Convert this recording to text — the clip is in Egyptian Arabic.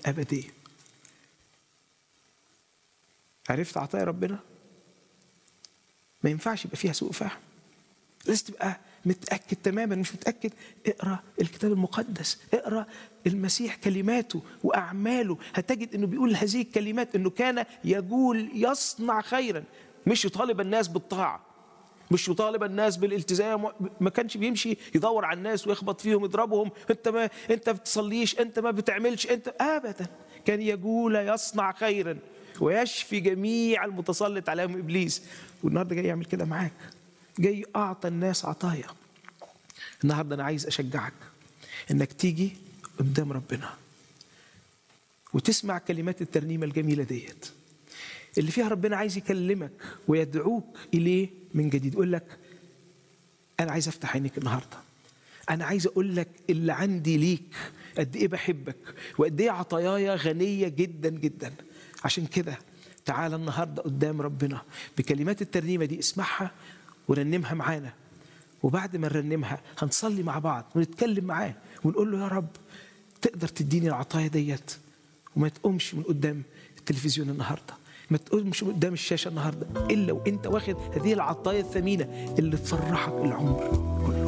أبدية عرفت عطايا ربنا ما ينفعش يبقى فيها سوء فهم لازم تبقى متأكد تماما مش متأكد اقرأ الكتاب المقدس اقرأ المسيح كلماته وأعماله هتجد أنه بيقول هذه الكلمات أنه كان يقول يصنع خيرا مش يطالب الناس بالطاعة مش يطالب الناس بالالتزام ما كانش بيمشي يدور على الناس ويخبط فيهم يضربهم انت ما انت بتصليش انت ما بتعملش انت ابدا كان يقول يصنع خيرا ويشفي جميع المتسلط عليهم ابليس والنهارده جاي يعمل كده معاك جاي اعطى الناس عطايا النهارده انا عايز اشجعك انك تيجي قدام ربنا وتسمع كلمات الترنيمه الجميله ديت اللي فيها ربنا عايز يكلمك ويدعوك اليه من جديد يقول لك انا عايز افتح عينيك النهارده انا عايز اقول لك اللي عندي ليك قد ايه بحبك وقد ايه عطاياي غنيه جدا جدا عشان كده تعالى النهارده قدام ربنا بكلمات الترنيمه دي اسمعها ورنمها معانا وبعد ما نرنمها هنصلي مع بعض ونتكلم معاه ونقول له يا رب تقدر تديني العطايا ديت وما تقومش من قدام التلفزيون النهارده ما تقومش من قدام الشاشه النهارده الا وانت واخد هذه العطايا الثمينه اللي تفرحك العمر كله